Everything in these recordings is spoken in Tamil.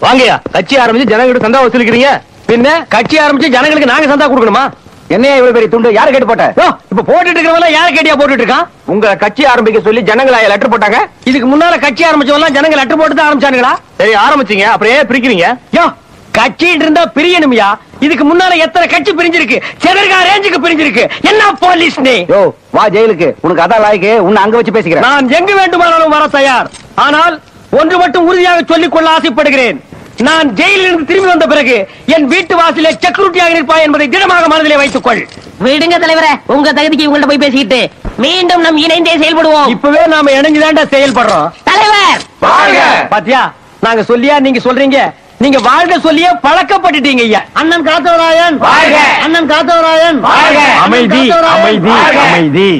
வாங்கயா கட்சி ஆரம்பிச்சு ஜனங்கிட்ட சந்தா வசூலிக்கிறீங்க பின்ன கட்சி ஆரம்பிச்சு ஜனங்களுக்கு நாங்க சந்தா கொடுக்கணுமா என்னையா இவ்வளவு பெரிய துண்டு யாரு கேட்டு போட்ட யோ, இப்ப போட்டுட்டு இருக்கிறவங்க யார கேட்டியா போட்டுட்டு இருக்கான் உங்க கட்சி ஆரம்பிக்க சொல்லி ஜனங்களா லெட்டர் போட்டாங்க இதுக்கு முன்னால கட்சி ஆரம்பிச்சவங்க ஜனங்க லெட்டர் போட்டு தான் ஆரம்பிச்சானுங்களா சரி ஆரம்பிச்சீங்க அப்புறம் ஏன் பிரிக்கிறீங்க யோ கட்சிட்டு இருந்தா பிரியணும்யா இதுக்கு முன்னால எத்தனை கட்சி பிரிஞ்சிருக்கு செதர்கா ரேஞ்சுக்கு பிரிஞ்சிருக்கு என்ன போலீஸ் நீ யோ வா ஜெயிலுக்கு உனக்கு அதான் லாய்க்கு உன்னை அங்க வச்சு பேசிக்கிறேன் நான் எங்கு வேண்டுமானாலும் வர தயார் ஆனால் ஒன்று மட்டும் உறுதியாக சொல்லிக் கொள்ள ஆசைப்படுகிறேன் நான் ஜெயிலில் இருந்து திரும்பி வந்த பிறகு என் வீட்டு வாசலே செக்யூரிட்டியாக இருப்பாய் என்பதை திடமாக மனதிலே வைத்துக் கொள் விடுங்க தலைவரே உங்க தகுதிக்கு உங்கள்ட்ட போய் பேசிக்கிட்டு மீண்டும் நம் இணைந்தே செயல்படுவோம் இப்பவே நாம இணைஞ்சுதான்டா செயல்படுறோம் தலைவர் பாத்தியா நாங்க சொல்லியா நீங்க சொல்றீங்க நீங்க வாழ்க சொல்லியே பழக்கப்பட்டுட்டீங்க ஐயா அண்ணன் காத்தவராயன் வாழ்க. அண்ணன் காத்தவராயன் வாழ்க. அமைதி அமைதி அமைதி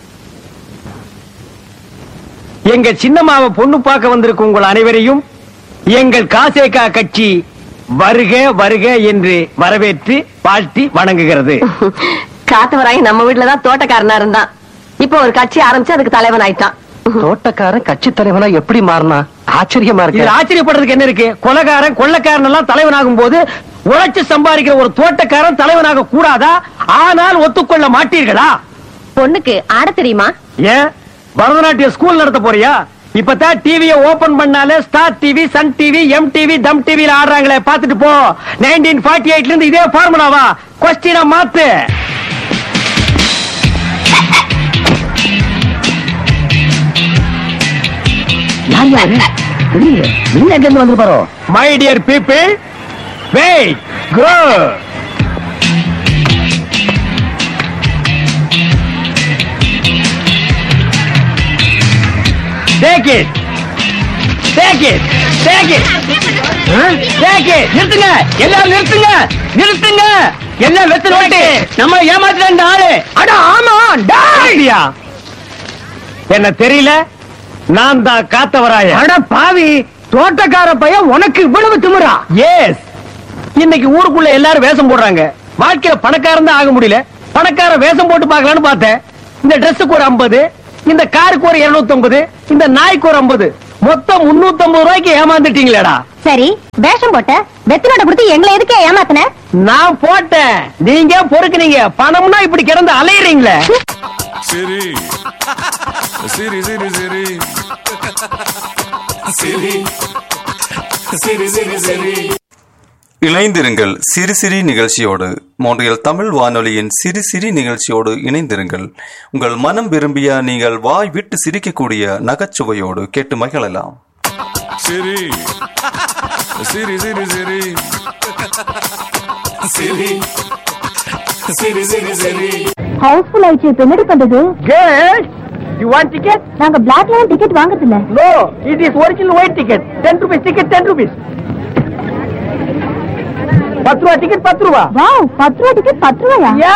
எங்க சின்னம்மாவை பொண்ணு பார்க்க வந்திருக்கும் உங்கள் அனைவரையும் எங்கள் காசேகா கட்சி வருக வருக என்று வரவேற்று வாழ்த்தி வணங்குகிறது காத்தவராய் நம்ம வீட்டுலதான் தோட்டக்காரனா இருந்தான் இப்போ ஒரு கட்சி ஆரம்பிச்சு அதுக்கு தலைவன் ஆயிட்டான் தோட்டக்காரன் கட்சி தலைவனா எப்படி மாறினா ஆச்சரியமா இதுல ஆச்சரியப்படுறதுக்கு என்ன இருக்கு கொலகாரன் கொள்ளக்காரன் எல்லாம் தலைவனாகும் போது உழைச்சு சம்பாதிக்கிற ஒரு தோட்டக்காரன் தலைவனாக கூடாதா ஆனால் ஒத்துக்கொள்ள மாட்டீர்களா பொண்ணுக்கு ஆட தெரியுமா ஏன் பரதநாட்டிய ஸ்கூல் நடத்த போறியா இப்பதான் டிவியை ஓபன் பண்ணாலே Star TV Sun TV M TV தம் டிவில ஆடுறாங்களே பாத்துட்டு போ நைன்டீன் ஃபார்ட்டி எயிட்ல இருந்து இதே ஃபார்முலாவா கொஸ்டினா மாத்து வந்து பாரோ மை டியர் பீப்பிள் வெயிட் க்ரோ Take it. Take it. Take it. Take it. நிறுத்துங்க எல்லாம் நிறுத்துங்க நிறுத்துங்க எல்லாம் வெத்து நோட்டு நம்ம ஏமாத்துற இந்த ஆளு அட ஆமா டாடியா என்ன தெரியல நான் தான் காத்தவராய அட பாவி தோட்டக்கார பையன் உனக்கு இவ்வளவு திமிரா எஸ் இன்னைக்கு ஊருக்குள்ள எல்லாரும் வேஷம் போடுறாங்க வாழ்க்கையில பணக்காரன் தான் ஆக முடியல பணக்கார வேஷம் போட்டு பார்க்கலாம்னு பார்த்தேன் இந்த ட்ரெஸ்ஸுக்கு ஒரு 50 இந்த காருக்கு ஒரு 250 இந்த நாய்க்கு ஒரு 50 மொத்தம் 350 ரூபாய்க்கு ஏமாந்துட்டீங்களேடா சரி வேஷம் போட்ட வெத்தினோட கொடுத்து எங்களை எதுக்கு ஏமாத்தின நான் போட்டேன் நீங்க பொறுக்குனீங்க பணம்னா இப்படி கிடந்து அலையறீங்களே Siri. Siri, Siri, Siri. Siri. Siri, Siri, Siri. இணைந்திருங்கள் சிறு சிறு நிகழ்ச்சியோடு மோன்றியல் தமிழ் வானொலியின் சிறு சிறு நிகழ்ச்சியோடு இணைந்திருங்கள் உங்கள் மனம் விரும்பிய நீங்கள் வாய் விட்டு சிரிக்கக்கூடிய நகைச்சுவையோடு கேட்டு மகிழலாம் Siri. Siri, Siri, Siri. Siri. Siri, Siri, Siri. House full ஆயிடுச்சு இப்ப என்னடி பண்றது கேர்ள்ஸ் யூ வாண்ட் டிக்கெட் நாங்க பிளாக்ல டிக்கெட் வாங்குறது இல்ல no it is original white ticket ten rupees ticket ten rupees பத்து ரூபா டிக்கெட் பத்து ரூபா வாவ் பத்து ரூபா டிக்கெட் பத்து ரூபாயா யா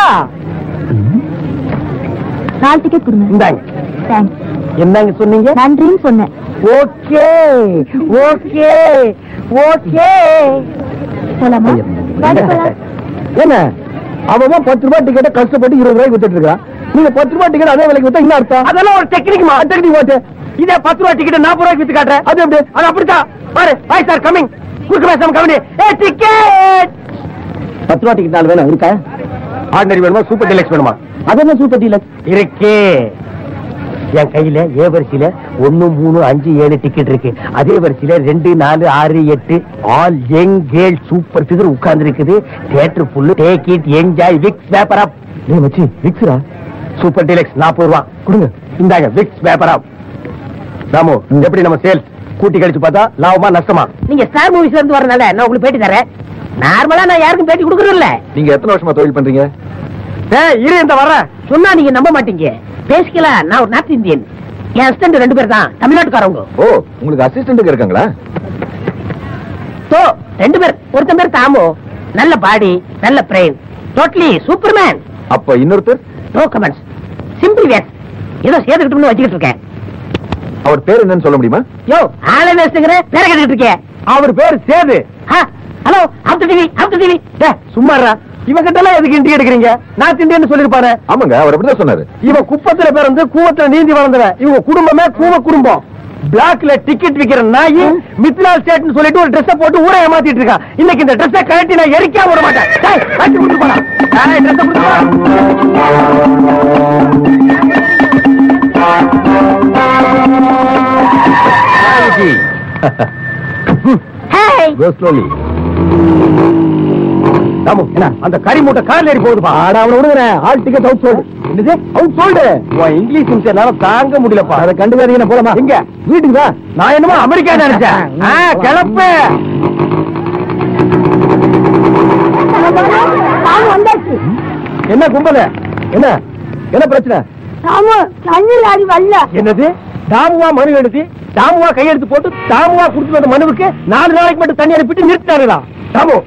நாலு டிக்கெட் கொடுங்க இந்தாங்க தேங்க்ஸ் என்னங்க சொன்னீங்க நன்றின்னு சொன்னேன் ஓகே ஓகே ஓகே போலாமா வாடி போலாம். என்ன அவன் பத்து ரூபாய் டிக்கெட் கஷ்டப்பட்டு இருபது ரூபாய்க்கு வித்துட்டு இருக்கான் நீங்க பத்து ரூபாய் டிக்கெட் அதே விலைக்கு வித்தா என்ன அர்த்தம் அதெல்லாம் ஒரு டெக்னிக் டெக்னிக் போட்டு இதே பத்து ரூபாய் டிக்கெட் நாற்பது ரூபாய்க்கு வித்து காட்டுறேன் அது எப்படி அது அப்படித்தான் பாரு பாய் சார் கமிங் குறுக்கு பேசாம கவனி ஏ டிக்கெட் பத்து ரூபாய் டிக்கெட் நாலு வேணும் இருக்கா ஆர்டினரி வேணுமா சூப்பர் டீலக்ஸ் வேணுமா அது என்ன சூப்பர் டீலக்ஸ் இருக்கே என் கையில ஏ வரிசையில ஒன்னு மூணு அஞ்சு ஏழு டிக்கெட் இருக்கு அதே வரிசையில ரெண்டு நாலு ஆறு எட்டு all young girl super figure உட்கார்ந்து இருக்குது theatre full take it enjoy Vicks paper up நீ மச்சி விக்ஸ்ரா சூப்பர் டீலக்ஸ் நாற்பது ரூபா கொடுங்க இந்தாங்க விக்ஸ் பேப்பர் அப் ராமு எப்படி நம்ம சேல்ஸ் கூட்டி கழிச்சு பார்த்தா லாபமா நஷ்டமா நீங்க ஸ்டார் மூவிஸ்ல இருந்து வரனால நான் உங்களுக்கு பேட்டி தரேன் நார்மலா நான் யாருக்கும் பேட்டி கொடுக்கறது இல்ல நீங்க எத்தனை வருஷமா தொழில் பண்றீங்க ஏய் இரு இந்த வர்றேன் சொன்னா நீங்க நம்ப மாட்டீங்க பேசிக்கலாம் நான் ஒரு நார்த் இந்தியன் என் ஹஸ்பண்ட் ரெண்டு பேர் தான் தமிழ்நாட்டுக்காரவங்க ஓ உங்களுக்கு அசிஸ்டன்ட் இருக்காங்களா தோ ரெண்டு பேர் ஒருத்தன் பேர் தாமோ நல்ல பாடி நல்ல பிரெயின் டோட்டலி சூப்பர்மேன் அப்ப இன்னொருத்தர் நோ கமெண்ட்ஸ் சிம்பிள் வேஸ் ஏதோ சேர்த்துக்கிட்டோம்னு வச்சுக்கிட்டு இருக்கேன் அவர் பேர் என்னன்னு சொல்ல முடியுமா யோ ஆளை வேஸ்ட்டுங்கிற பேர கேட்டுக்கிட்டு இருக்கேன் அவர் பேர் Sethu hello after TV after TV சும்மாறா இவன் கிட்ட எல்லாம் எதுக்கு இண்டி எடுக்கிறீங்க நான் திண்டின்னு சொல்லிருப்பாரு ஆமாங்க அவர் அப்படிதான் சொன்னாரு இவன் குப்பத்துல பிறந்து கூவத்துல நீந்தி வளர்ந்தவன் இவங்க குடும்பமே கூவ குடும்பம் பிளாக்ல டிக்கெட் விக்கிற நாய் மித்லா ஸ்டேட்னு சொல்லிட்டு ஒரு ட்ரெஸ் போட்டு ஊரை ஏமாத்திட்டு இருக்கான் இன்னைக்கு இந்த ட்ரெஸ்ஸை கழட்டி நான் எரிக்காம விட மாட்டேன் டேய், கழட்டி கொடுத்து போடா டேய், dress அ கொடுத்து போடா. Hey Go slowly. ராமு, என்ன அந்த கறி மூட்டை கார்ல ஏறி போகுதுப்பா ஆடா அவன விடுறேன் ஆல் டிக்கெட் அவுட் சோல்டு என்னது அவுட் சோல்டு உன் இங்கிலீஷ் என்னால தாங்க முடியலப்பா அதை கண்டுக்காதீங்க போலாமா எங்க வீட்டுக்கு தான் நான் என்னமோ அமெரிக்கா நினைச்சேன் ஆ, கிளப்பு சாமு வந்தாச்சு என்ன கும்பல என்ன என்ன பிரச்சனை சாமு தண்ணீர் ஆடி வரல என்னது தாமுவா மனு எழுதி தாமுவா கையெழுத்து போட்டு தாமுவா கொடுத்து வந்த மனுவுக்கு நாலு நாளைக்கு மட்டும் தண்ணி அனுப்பிட்டு நிறுத்தினாருடா தாமு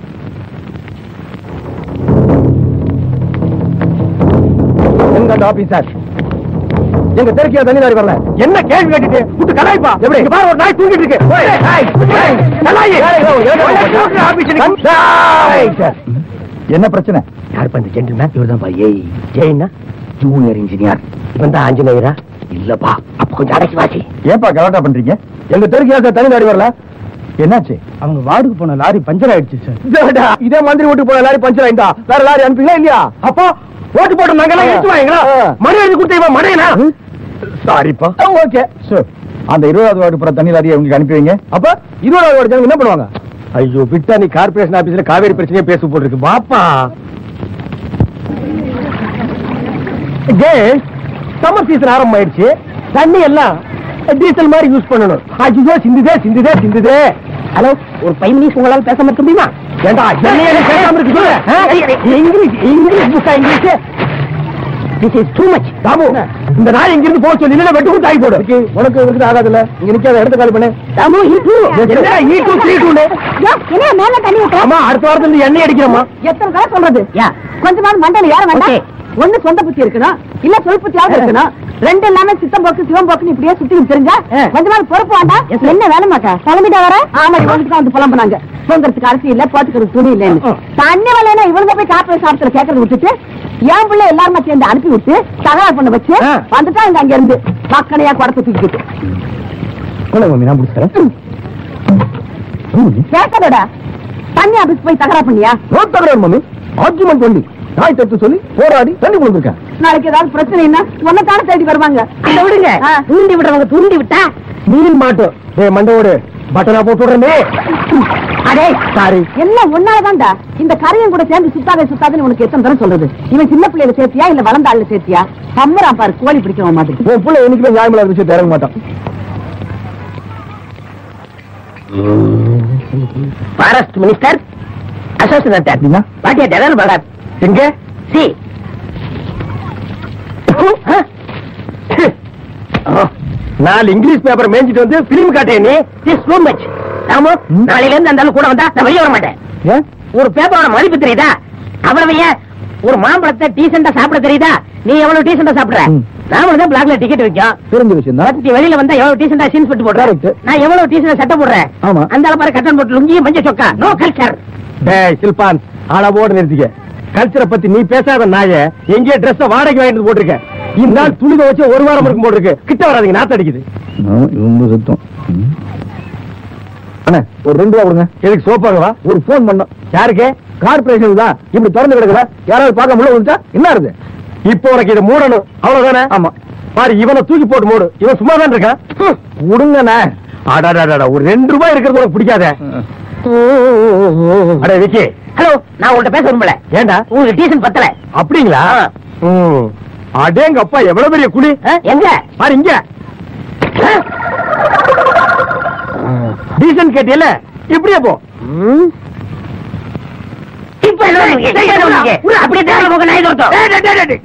எங்க அந்த ஆபீசர் எங்க தெருக்கியா தண்ணி நாரி வரல என்ன கேள்வி கேட்டுட்டு விட்டு கலாய்ப்பா எப்படி இங்க பாரு ஒரு நாய் தூங்கிட்டு இருக்கு ஓய், நாய், நாய், கலாயி. கலாய். என்ன பிரச்சனை யார் பண்ண ஜென்டில்மேன் இவர் தான் ஏய் ஜெயின்னா ஜூனியர் இன்ஜினியர் இவன் தான் ஆஞ்சநேயரா இல்லப்பா அப்ப கொஞ்சம் அடக்கி வாசி ஏன்பா கலாட்டா பண்றீங்க எங்க தெருக்கியா சார் தனி நாடி வரல என்னாச்சு அவங்க வார்டுக்கு போன லாரி பஞ்சர் ஆயிடுச்சு சார் இதே மந்திரி வீட்டுக்கு போன லாரி பஞ்சர் ஆயிட்டா வேற லாரி அனுப்புங்களா இல்லையா அப்போ ஓட்டு போட்டு நாங்க எல்லாம் எடுத்து வாங்களா மணி எழுதி கொடுத்த இவன் மணியனா சாரிப்பா ஓகே சார் அந்த இருபதாவது வார்டு போற தண்ணி லாரியை உங்களுக்கு அனுப்பி வைங்க அப்ப இருபதாவது வார்டு ஜனங்க என்ன பண்ணுவாங்க ஐயோ விட்டா நீ கார்பரேஷன் ஆபீஸ்ல காவேரி பிரச்சனையே பேச போட்டுருக்கு பாப்பா ஜெய் சம்மர் சீசன் ஆரம்பம் ஆயிடுச்சு தண்ணி எல்லாம் டீசல் மாதிரி யூஸ் பண்ணணும் ஐயோ சிந்துதே சிந்துதே சிந்துதே ஹலோ ஒரு ஃபைவ் மினிட்ஸ் உங்களால பேசாம இருக்க முடியுமா ஏண்டா என்னைய நீ பேசாம இருக்கு சொல்லு ஆ? இங்கிலீஷ் இங்கிலீஷ் புக்கா English this is too much Dhamu இந்த நாய் இங்க இருந்து போக சொல்லி இல்ல வெட்டு கொடுத்து ஆகி போடு உனக்கு இருக்கு ஆகாதுல்ல இங்க நிக்காத இடத்த காலி பண்ணு சாமு இது என்ன ஈ டூ த்ரீ டூ என்ன மேல தண்ணி ஊத்த அம்மா அடுத்த வாரத்துல இருந்து எண்ணெய் அடிக்கிறோமா எத்தனை தடவை சொல்றது கொஞ்சமாவது மண்டல ஏற வேண்டாம் ஒண்ணு சொந்த புத்தி இருக்கணும் இல்ல சொல் புத்தியாவது இருக்கணும் ரெண்டு எல்லாமே சித்தம் போக்கு சிவம் போக்குன்னு இப்படியே சுத்தி தெரிஞ்சா கொஞ்சமாவது பொறுப்பு வேண்டாம் என்ன வேலை மாட்டா கிளம்பிட்டா வர ஆமா இவனுக்கு தான் வந்து புலம்புனாங்க தூங்குறதுக்கு அரிசி இல்ல போட்டுக்கிறதுக்கு துணி இல்லைன்னு தண்ணி வரலன்னா இவனுங்க போய் காப்பீடு சாப்பிட்டு கேட்கறது விட்டுட்டு என் பிள்ளை எல்லாருமே சேர்ந்து அனுப்பி விட்டு தகவல் பண்ண வச்சு ஆ. வந்துட்டாங்க அங்க இருந்து மக்களையா குடத்தை தூக்கிட்டு மம்மி நான் முடிச்சுறேன் கேட்கறோட தண்ணி ஆபீஸ் போய் தகரா பண்ணியா நோ தகராறு மம்மி ஆர்குமெண்ட் பண்ணி நாய் தட்டு சொல்லி போராடி தண்ணி கொடுத்துருக்கேன் நாளைக்கு ஏதாவது பிரச்சனைன்னா உன்னதான தேடி வருவாங்க அதை விடுங்க தூண்டி விடுறவங்க தூண்டி விட்டா நீ மாட்டோம் டேய் மண்டோடு பட்டனா போட்டு விடுறேன் அடே சாரி எல்லாம் ஒன்னாலதான்டா இந்த கரையும் கூட சேர்ந்து சுத்தாதே சுத்தாதுன்னு உனக்கு எத்தனை தரம் சொல்றது இவன் சின்ன பிள்ளையில சேர்த்தியா இல்ல வளர்ந்த ஆளுல சேர்த்தியா கம்மரான் பாரு கோழி பிடிக்கிறவன் மாதிரி உன் பிள்ளை என்னைக்குமே நியாயமில்லாத விஷயத்தை இறங்க மாட்டான் ஃபாரஸ்ட் மினிஸ்டர் அசோசியேட் அப்படின்னா? பாட்டியா டெரல் பகத் எங்க சி நாலு இங்கிலீஷ் பேப்பர் மேய்ஞ்சிட்டு வந்து பிலிம் காட்டே நீ திஸ் டூ மச் ராமு நாளையில இருந்து அந்த ஆளு கூட வந்தா நான் வெளியே வர மாட்டேன் ஏன் ஒரு பேப்பரோட மதிப்பு தெரியுதா அவ்வளவு ஏன் ஒரு மாம்பழத்தை டீசெண்டா சாப்பிட தெரியுதா நீ எவ்வளவு டீசெண்டா சாப்பிடுற ம். நாமளும் தான் பிளாக்ல டிக்கெட் வைக்கும் தெரிஞ்ச விஷயம் தான் நீ வெளியில வந்தா எவ்வளவு டீசெண்டா சீன்ஸ் போட்டு போடுற Correct. நான் எவ்வளவு டீசெண்டா சட்டை போடுறேன் ஆமா. அந்த ஆளு பாரு கட்டன் போட்டு லுங்கி மஞ்ச சொக்கா நோ கல்ச்சர் டேய் சில்பான் அளவோடு நிறுத்திக்க கல்ச்சரை பத்தி நீ பேசாத நாய எங்கேயே ட்ரெஸ் வாடகை வாங்கிட்டு போட்டிருக்க இந்த நாள் துணி வச்சு ஒரு வாரம் இருக்கும் போட்டிருக்கு கிட்ட வராதீங்க நாத்து அடிக்குது ரொம்ப சுத்தம் அண்ணா ஒரு ரெண்டு ரூபா கொடுங்க எதுக்கு சோப்பாகவா ஒரு போன் பண்ணோம் யாருக்கு கார்பரேஷன் தான் இப்படி திறந்து கிடக்குற யாராவது பார்க்க முடியல வந்துட்டா என்ன இருக்கு இப்போ உனக்கு இதை மூடணும் அவ்வளவுதானே ஆமா பாரு இவனை தூக்கி போட்டு மூடு இவன் சும்மா தான் இருக்கான் ஹம், விடுங்கண்ணே அடாடாடா ஒரு ரெண்டு ரூபாய் இருக்கிறது உனக்கு பிடிக்காத அடே விக்கி ஹலோ நான் உங்கள்ட்ட பேச விரும்பல ஏண்டா உங்களுக்கு டீசன் பத்தல அப்படிங்களா ம். அடேங்க அப்பா எவ்வளவு பெரிய குழி ஆ, எங்க பாரு இங்க டீசன் கேட்டியல இப்படியே போ இப்ப என்ன பண்ணுவீங்க? இப்ப என்ன பண்ணுவீங்க? அப்படியே தேவை போக நான் இது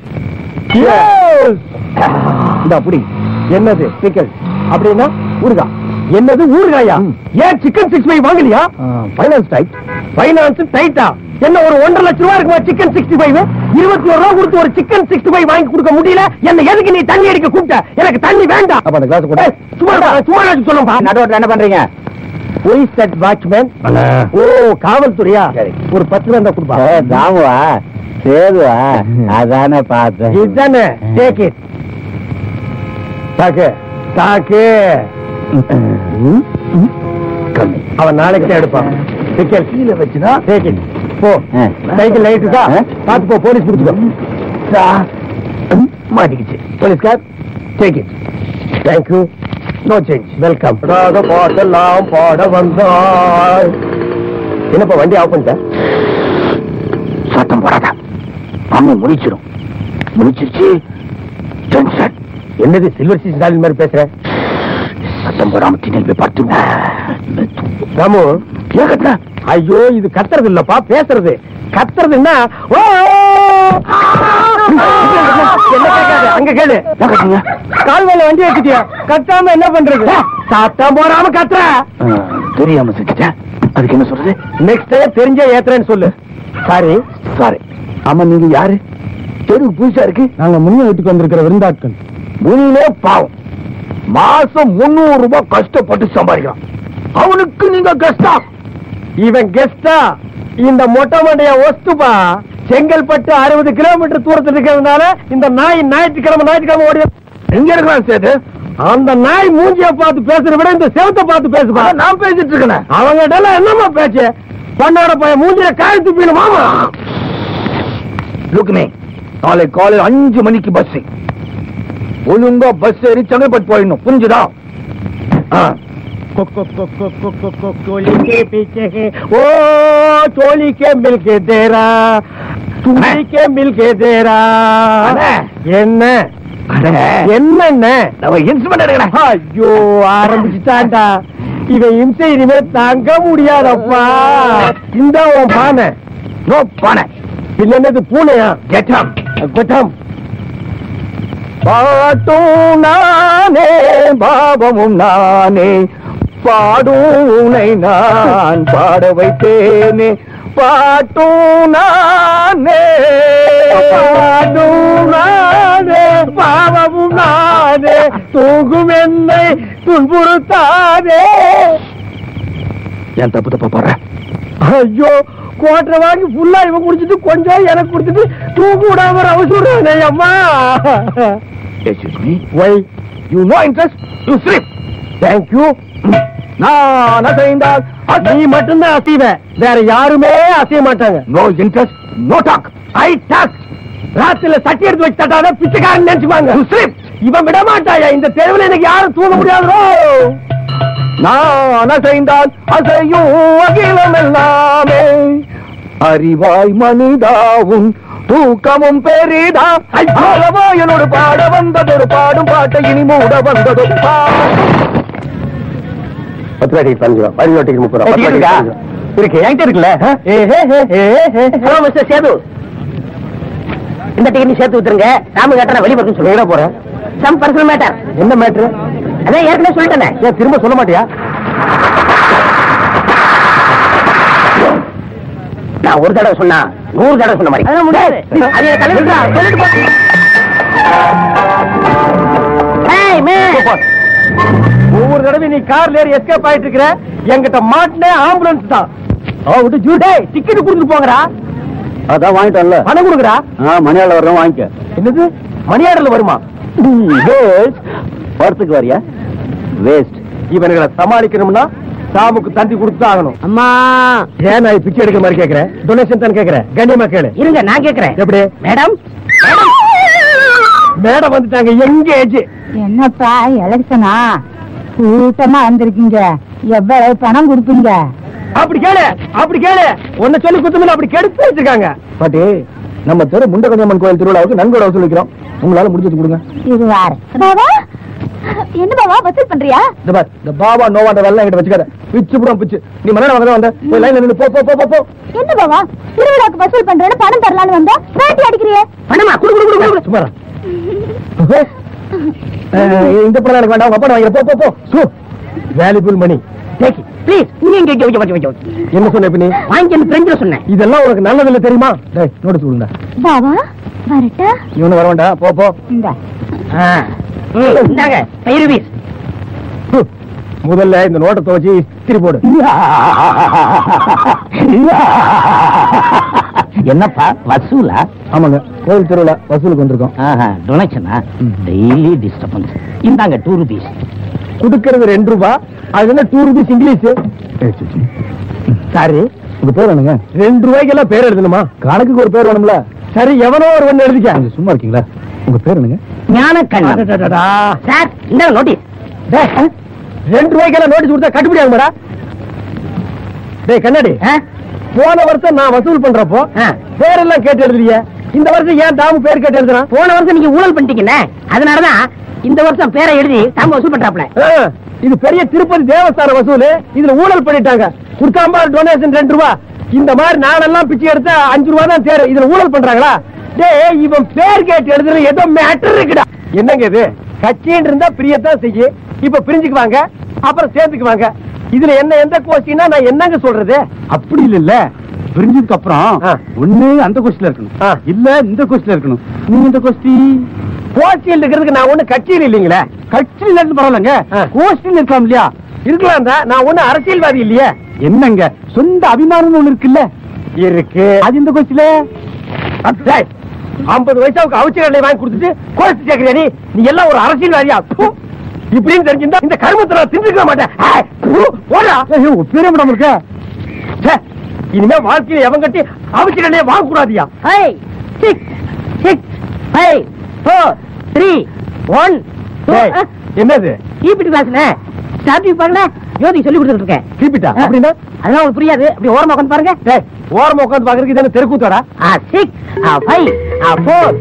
இந்த அப்படி என்னது பிக்கல் அப்படின்னா ஊறுகா என்னது ஊறுகாயா ஏன் சிக்கன் சிக்ஸ் ஃபைவ் வாங்கலையா ஃபைனான்ஸ் டைட் ஃபைனான்ஸ் டைட்டா என்ன ஒரு ஒன்றரை லட்சம் ரூபா இருக்குமா சிக்கன் சிக்ஸ்டி ஃபைவ் இருபத்தி ஒரு ரூபா கொடுத்து ஒரு சிக்கன் சிக்ஸ்டி ஃபைவ் வாங்கி கொடுக்க முடியல என்ன எதுக்கு நீ தண்ணி அடிக்க கூப்பிட்ட எனக்கு தண்ணி வேண்டாம் அப்ப அந்த கிளாஸ் கூட சும்மா சும்மா சொல்லுப்பா நடுவோட என்ன பண்றீங்க போலீஸ் தட் வாட்ச்மேன் ஓ காவல்துறையா ஒரு பத்து ரூபா இருந்தா கொடுப்பா தாமுவா சேதுவா அதானே பார்த்தேன் இதுதானே டேக் இட் தாக்கு தாக்கு கம்மி அவன் நாளைக்கு எடுப்பான் டிக்கெட் கீழே வச்சுனா டிக்கெட் போ சைக்கிள் லைட்டு தான் பார்த்து போ போலீஸ் பிடிச்சிக்கோ மாட்டிக்கிச்சு போலீஸ்கார் take it thank you no change welcome ராக பாட்டெல்லாம் பாட வந்தாய் என்னப்பா வண்டி ஆஃப் பண்ணிட்ட சத்தம் போடாத அம்மா முடிச்சிடும் முடிச்சிருச்சு டென்ஷன் என்னது சில்வர் சீஸ் டாலின் மாதிரி பேசுற சத்தம் போடாம திணல் போய் பார்த்து ராமு ஏன் கத்துற ஐயோ இது கத்துறது இல்லப்பா பேசுறது கத்துறதுன்னா ஓ என்ன கேட்காது அங்க கேளு கால்வால வண்டி வச்சுட்டியா கத்தாம என்ன பண்றது சத்தம் போடாம கத்துற தெரியாம செஞ்சுட்டேன் அதுக்கு என்ன சொல்றது நெக்ஸ்ட் டே தெரிஞ்ச ஏத்துறேன்னு சொல்லு சாரி சாரி ஆமா நீங்க யாரு தெருக்கு புதுசா இருக்கு நாங்க முன்ன வீட்டுக்கு வந்திருக்கிற விருந்தாட்கள் முன்னே பாவம் மாசம் முன்னூறு ரூபாய் கஷ்டப்பட்டு சம்பாதிக்கிறான் அவனுக்கு நீங்க கெஸ்டா இவன் கெஸ்டா இந்த மொட்டை மண்டைய ஒஸ்துப்பா செங்கல்பட்டு அறுபது கிலோமீட்டர் தூரத்தில் இருக்கிறதுனால இந்த நாய் ஞாயிற்றுக்கிழமை ஞாயிற்றுக்கிழமை ஓடி எங்க இருக்கிறான் சேது அந்த நாய் மூஞ்சிய பார்த்து பேசுறத விட இந்த செவத்தை பார்த்து பேசுப்பா நான் பேசிட்டு இருக்கேன் அவங்க என்னமா பேச்சு பொண்ணோட பையன் மூஞ்சில காய் துப்பிடு மாமா லுக்னே நாளை காலையில் அஞ்சு மணிக்கு பஸ் ஒழுங்கா பஸ் ஏறி செங்கல்பட்டு போயிடணும் புரிஞ்சுதா ஆ. चोली के पीछे है ओ चोली के मिल के तेरा चूड़ी के मिल के तेरा என்ன என்ன இன்ஸ்ட்ருமெண்ட் ஐயோ ஆரம்பிச்சுட்டான்டா இவன் இம்சை இனிமேல் தாங்க முடியாதப்பா இந்த உன் பானை நோ பானை இல்ல என்னது பூனையா கெட்டம் கெட்டம் பாட்டும் நானே பாவமும் நானே பாடும் உனை நான் பாட வைத்தேனே பாட்டும் நானே பாடும் நானே பாவமும் நானே தூங்கும் என்னை துன்புறுத்தாதே ஏன் தப்பு தப்பா போற ஐயோ கோட்டை வாங்கி ஃபுல்லா இவன் குடிச்சிட்டு கொஞ்சம் எனக்கு குடிச்சிட்டு தூக்கு விடாம அவசரம் அம்மா Excuse me. Why? You no interest? You sleep. Thank you. நான் அசைந்தால் நீ மட்டும்தான் அசைவ வேற யாருமே அசைய மாட்டாங்க no interest no talk I talk ராத்திரில சட்டி எடுத்து வச்சு தட்டாத பிச்சைக்காரன் நினைச்சுப்பாங்க ஸ்லிப் இவன் விட மாட்டாயா இந்த தெருவில் எனக்கு யாரும் தூங்க முடியாதோ நான் அசைந்தால் அசையும் அகிலம் எல்லாமே அறிவாய் மனிதாவும் தூக்கமும் பெரிதா ஐயாவோ என்னோடு பாட வந்ததொரு பாடும் பாட்டை இனி மூட வந்ததொரு பத்து ரூபாய் டிக்கெட் பதினஞ்சு ரூபா பதினஞ்சு டிக்கெட் முப்பது ரூபா இருக்கா இருக்கு என்கிட்ட இருக்குல்ல ஹலோ மிஸ்டர் சேது இந்த டிக்கெட் சேர்த்து விட்டுருங்க ராமு கேட்டா வெளியே போறேன்னு எங்கடா போற சம் பர்சனல் மேட்டர் என்ன மேட்ரு அதான் ஏற்கனவே சொல்லிட்டேனே ஏன் திரும்ப சொல்ல மாட்டியா நான் ஒரு தடவை சொன்னா நூறு தடவை சொன்ன மாதிரி அதான் முடியாது அது என் தலைவர் தான். சொல்லிட்டு போ ஏய், மே. ஒவ்வொரு தடவை நீ கார்ல ஏறி எஸ்கேப் ஆயிட்டு இருக்கிற என்கிட்ட மாட்டினே ஆம்புலன்ஸ் தான் ஓ விட்டு ஜூடே டிக்கெட் கொடுத்துட்டு போங்கடா அதான் வாங்கிட்டோம்ல பணம் கொடுக்குறா மணியாளர் வர்றோம் வாங்கிக்க என்னது மணி ஆர்டர்ல வருமா படத்துக்கு வரியா வேஸ்ட் இவனுங்களை சமாளிக்கணும்னா சாமுக்கு தந்தி கொடுத்து ஆகணும் அம்மா ஏன் நான் பிச்சை எடுக்க மாதிரி கேக்குறேன் டொனேஷன் தான் கேக்குறேன் கண்ணியமா கேளு இருங்க நான் கேக்குறேன் எப்படி மேடம் மேடம் வந்துட்டாங்க எங்கேஜ் என்னப்பா எலெக்ஷனா கூட்டமா வந்திருக்கீங்க எவ்வளவு பணம் கொடுப்பீங்க அப்படி கேளு அப்படி கேளு உன்னை சொல்லி குத்தமில்ல அப்படி கெடுத்து வச்சிருக்காங்க பாட்டி நம்ம தெரு முண்டகன்யம்மன் கோயில் திருவிழாவுக்கு நன்கொடை வசூலிக்கிறோம் உங்களால முடிஞ்சது கொடுங்க இது வார பாபா என்ன பாபா வசூல் பண்றியா இந்த பார் இந்த பாபா நோவாண்ட வெள்ளம் என்கிட்ட வச்சுக்காத பிச்சு புறம் பிச்சு நீ மரணம் வந்த வந்த போய் லைன்ல நின்னு போ போ போ போ, போ என்ன பாபா திருவிழாக்கு வசூல் பண்றேன்னு பணம் தரலான்னு வந்தா வேட்டி அடிக்கிறியே பணமா குடு குடு குடு குடு சும்மா இரு. அஹ், இந்த படம் எனக்கு வேண்டாம் உங்க அப்பா வாங்கிற போ போ போ சூ வேல்யூபிள் மணி டேக் ப்ளீஸ் நீங்க இங்க இங்க இங்க இங்க என்ன சொன்ன இப்ப நீ வாங்கி அந்த பிரெஞ்சில் சொன்னேன் இதெல்லாம் உனக்கு நல்லதில்ல தெரியுமா டேய் நோட்டீஸ் கொடுங்க பாபா வரட்டா நீ ஒண்ணு வர வேண்டாம் போ போ இந்த ஆ. ம், இந்தாங்க பயிர் வீஸ் ஹு. முதல்ல இந்த நோட்டை துவச்சி இஸ்திரி போடு என்னப்பா வசூலா ஆமாங்க கோயில் திருவிழா வசூலுக்கு வந்திருக்கோம் டொனேஷனா டெய்லி டிஸ்டர்பன்ஸ் இந்தாங்க டூ ருபீஸ் கொடுக்கறது ரெண்டு ரூபா அது என்ன டூ ருபீஸ் இங்கிலீஷ் சாரி உங்க பேர் என்னங்க ரெண்டு ரூபாய்க்கு எல்லாம் பேர் எழுதணுமா கணக்குக்கு ஒரு பேர் வேணும்ல சரி எவனோ ஒரு ஒண்ணு எழுதிக்க சும்மா இருக்கீங்களா உங்க பேர் என்னங்க ஞானக்கண்ணன் அடடடடா. சார் இந்த நோட்டீஸ் டேய், ரெண்டு ரூபாய்க்கு எல்லாம் நோட்டீஸ் கொடுத்தா கட்டுப்படி ஆகுமாடா டேய் கண்ணாடி போன வருஷம் நான் வசூல் பண்றப்போ ஆ. பேரெல்லாம் கேட்டு எழுதுறிய இந்த வருஷம் ஏன் தாமு பேர் கேட்டு எழுதுறான் போன வருஷம் நீங்க ஊழல் பண்ணிட்டீங்கண்ணே அதனாலதான் இந்த வருஷம் பேரை எழுதி தாங்க வசூல் பண்றாப்ல ஆ, இது பெரிய திருப்பதி தேவஸ்தான வசூல் இதுல ஊழல் பண்ணிட்டாங்க கொடுத்தாம்பா டொனேஷன் ரெண்டு ரூபா இந்த மாதிரி நாளெல்லாம் பிச்சை எடுத்தா அஞ்சு ரூபா தான் தேரும் இதுல ஊழல் பண்றாங்களா டேய் இவன் பேர் கேட்டு எழுதுற ஏதோ மேட்டர் இருக்குடா என்னங்க இது கட்சின்னு இருந்தா பிரியத்தான் செய்ய இப்ப பிரிஞ்சுக்குவாங்க அப்புறம் சேர்ந்துக்குவாங்க இதுல என்ன எந்த கோஷ்டினா நான் என்னங்க சொல்றது அப்படி இல்ல பிரிஞ்சதுக்கு அப்புறம் ஆ. ஒண்ணு அந்த கோஷ்டில ஆ. இருக்கணும் இல்ல இந்த கோஷ்டில இருக்கணும் நீங்க இந்த கோஷ்டி கோஷ்டியில் இருக்கிறதுக்கு நான் ஒண்ணு கட்சியில் இல்லைங்களே கட்சியில இருந்து பரவாயில்லங்க ஆ. கோஷ்டில இருக்கலாம் இல்லையா இருக்கலாம் தான் நான் ஒண்ணு அரசியல்வாதி இல்லையே என்னங்க சொந்த அபிமானம் ஒண்ணு இருக்குல்ல இருக்கு அது இந்த கோஷ்டில டேய், ஐம்பது வயசாவுக்கு அவிச்ச கடலை வாங்கி கொடுத்துட்டு கோஷ்டி சேர்க்கிறியா நீ நீ எல்லாம் ஒரு அரசியல்வாதியா ப்பு. இப்படின்னு தெரிஞ்சிருந்தா இந்த கருமத்தை நான் திண்டுக்க மாட்டேன் ஏய், ப்பு, போடா ஐயோ பேரே மேடம் இருக்க ச்சே, இனிமே வாழ்க்கையில எவன் கட்டி அவிச்ச கடலையை வாங்க கூடாதியா five six six five four three one டேய், என்னது ஈபிடி கிளாஸ்ல ஸ்டார்டிங் பாருங்க ஜோதி சொல்லி கொடுத்துட்டு இருக்கேன் கீப்பிட்டா அப்படின்னா அதெல்லாம் உங்களுக்கு புரியாது அப்படி ஓரமா உட்காந்து பாருங்க டேய், ஓரமா உட்காந்து பாக்குறதுக்கு இதான தெருக்கூத்தாடா ஆ சிக்ஸ் ஆ ஃபைவ் ஆ ஃபோர்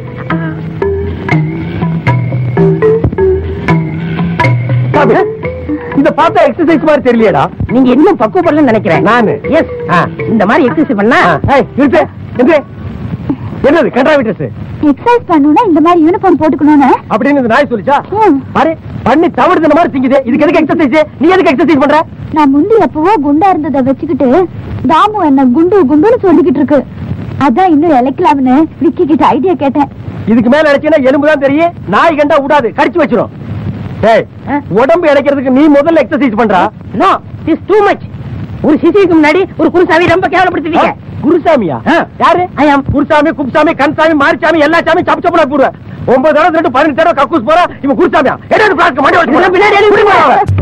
சாமி, இத பார்த்தா எக்ஸசைஸ் மாதிரி தெரியலையேடா நீங்க இன்னும் பக்குவப்படலன்னு நினைக்கிறேன் நானு? எஸ் ஆ. இந்த மாதிரி எக்ஸசைஸ் பண்ணா ஆ, ஏய், நிறுத்து, நிறுத்து. என்னது கண்டாவிட்டஸ் எக்ஸசைஸ் பண்ணணும்னா இந்த மாதிரி யூனிஃபார்ம் போட்டுக்கணும்னு அப்படின்னு இந்த நாய் சொல்லிச்சா ம். பாரு பண்ணி தவிர்த்து இந்த மாதிரி திங்குது இதுக்கு எதுக்கு எக்ஸசைஸ் நீ எதுக்கு எக்ஸசைஸ் பண்ற நான் முந்தி எப்பவோ குண்டா இருந்ததை வச்சுக்கிட்டு தாமு என்ன குண்டு குண்டுன்னு சொல்லிக்கிட்டு இருக்கு அதான் இன்னும் இழைக்கலாம்னு விக்கி கிட்ட ஐடியா கேட்டேன் இதுக்கு மேல அடைச்சினா எலும்பு தான் தெரியும் நாய் கண்டா விடாது கடிச்சு வச்சிரும் டேய் ஆ? உடம்பு இழைக்கிறதுக்கு நீ முதல்ல எக்ஸசைஸ் பண்றா நோ இஸ் டூ மச் ஒரு சிசிக்கு முன்னாடி ஒரு குருசாமி ரொம்ப கேவலப்படுத்துவீங்க குருசாமியா ஆ. யாரு I am. குருசாமி குப்சாமி கன்சாமி மாரிசாமி எல்லா சாமி சப்பு சப்புல போடுவேன் ஒன்பது தடவை ரெண்டு பதினஞ்சு தடவை கக்கூஸ் போறா இவன் குருசாமியா என்ன பிளாஸ்க்கு மணி இதெல்லாம் பின்னாடி எழுதி விடுங்க.